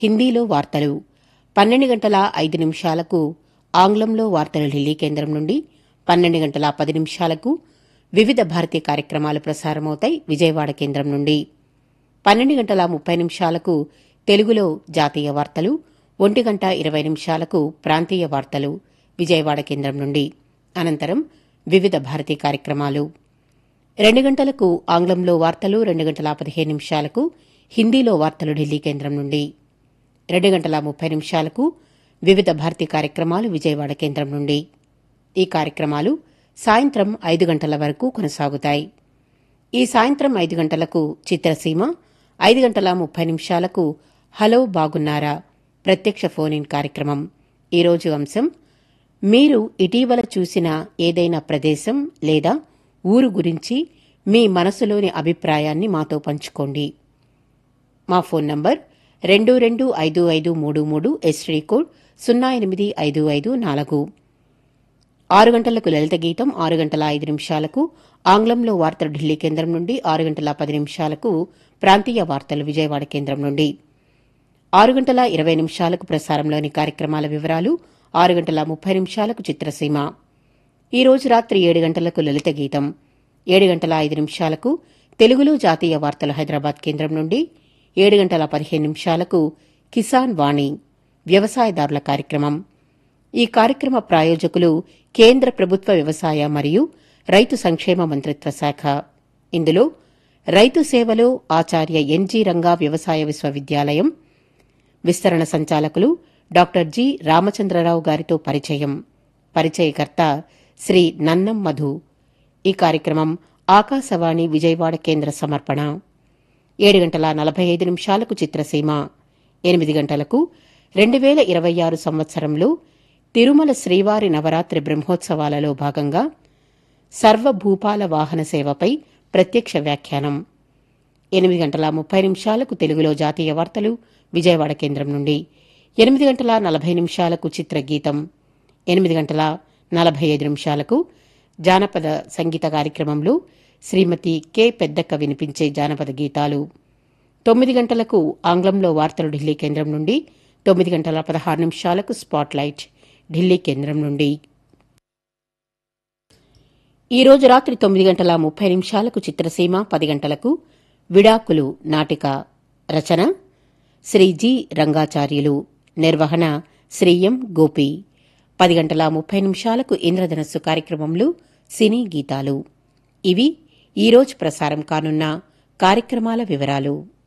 హిందీలో వార్తలు పన్నెండు గంటల ఐదు నిమిషాలకు ఆంగ్లంలో వార్తలు ఢిల్లీ కేంద్రం నుండి పన్నెండు గంటల పది నిమిషాలకు వివిధ భారతీయ కార్యక్రమాలు ప్రసారమవుతాయి విజయవాడ కేంద్రం నుండి పన్నెండు గంటల ముప్పై నిమిషాలకు తెలుగులో జాతీయ వార్తలు ఒంటి గంట ఇరవై నిమిషాలకు ప్రాంతీయ వార్తలు విజయవాడ కేంద్రం నుండి అనంతరం వివిధ భారతీయ కార్యక్రమాలు రెండు గంటలకు ఆంగ్లంలో వార్తలు రెండు గంటల పదిహేను నిమిషాలకు హిందీలో వార్తలు ఢిల్లీ కేంద్రం నుండి రెండు గంటల ముప్పై నిమిషాలకు వివిధ భారతీయ కార్యక్రమాలు విజయవాడ కేంద్రం నుండి ఈ కార్యక్రమాలు సాయంత్రం ఐదు గంటల వరకు కొనసాగుతాయి ఈ సాయంత్రం ఐదు గంటలకు చిత్రసీమ ఐదు గంటల ముప్పై నిమిషాలకు హలో బాగున్నారా ప్రత్యక్ష ఫోన్ ఇన్ కార్యక్రమం ఈరోజు అంశం మీరు ఇటీవల చూసిన ఏదైనా ప్రదేశం లేదా ఊరు గురించి మీ మనసులోని అభిప్రాయాన్ని మాతో పంచుకోండి మా ఫోన్ నంబర్ రెండు రెండు ఐదు ఐదు మూడు మూడు ఎస్టీ కోడ్ సున్నా ఎనిమిది ఐదు ఐదు నాలుగు ఆరు గంటలకు లలిత గీతం ఆరు గంటల ఐదు నిమిషాలకు ఆంగ్లంలో వార్తలు ఢిల్లీ కేంద్రం నుండి ఆరు గంటల పది నిమిషాలకు ప్రాంతీయ వార్తలు విజయవాడ కేంద్రం నుండి ఆరు గంటల ఇరవై నిమిషాలకు ప్రసారంలోని కార్యక్రమాల వివరాలు ఆరు గంటల ముప్పై నిమిషాలకు చిత్రసీమ ఈ రోజు రాత్రి ఏడు గంటలకు లలిత గీతం ఏడు గంటల ఐదు నిమిషాలకు తెలుగులో జాతీయ వార్తలు హైదరాబాద్ కేంద్రం నుండి ఏడు గంటల పదిహేను నిమిషాలకు కిసాన్ వాణి వ్యవసాయదారుల కార్యక్రమం ఈ కార్యక్రమ ప్రాయోజకులు కేంద్ర ప్రభుత్వ వ్యవసాయ మరియు రైతు సంక్షేమ మంత్రిత్వ శాఖ ఇందులో రైతు సేవలో ఆచార్య ఎన్జీ రంగా వ్యవసాయ విశ్వవిద్యాలయం విస్తరణ సంచాలకులు డాక్టర్ జి రామచంద్రరావు గారితో పరిచయం పరిచయకర్త శ్రీ నన్నం మధు ఈ కార్యక్రమం ఆకాశవాణి విజయవాడ కేంద్ర సమర్పణ ఏడు గంటల నలభై ఐదు నిమిషాలకు చిత్రసీమ ఎనిమిది గంటలకు రెండు వేల ఇరవై ఆరు సంవత్సరంలో తిరుమల శ్రీవారి నవరాత్రి బ్రహ్మోత్సవాలలో భాగంగా సర్వభూపాల వాహన సేవపై ప్రత్యక్ష వ్యాఖ్యానం ఎనిమిది గంటల ముప్పై నిమిషాలకు తెలుగులో జాతీయ వార్తలు విజయవాడ కేంద్రం నుండి ఎనిమిది గంటల నలభై నిమిషాలకు చిత్రగీతం ఎనిమిది గంటల నలభై ఐదు నిమిషాలకు జానపద సంగీత కార్యక్రమంలో శ్రీమతి కె పెద్దక్క వినిపించే జానపద గీతాలు తొమ్మిది గంటలకు ఆంగ్లంలో వార్తలు ఢిల్లీ కేంద్రం నుండి తొమ్మిది గంటల పదహారు నిమిషాలకు స్పాట్లైట్ ఢిల్లీ కేంద్రం నుండి ఈ రోజు రాత్రి తొమ్మిది గంటల ముప్పై నిమిషాలకు చిత్రసీమ పది గంటలకు విడాకులు నాటిక రచన శ్రీ జి రంగాచార్యులు నిర్వహణ శ్రీ ఎం గోపి పది గంటల ముప్పై నిమిషాలకు ఇంద్రధనస్సు కార్యక్రమంలో సినీ గీతాలు ఇవి ఈరోజు ప్రసారం కానున్న కార్యక్రమాల వివరాలు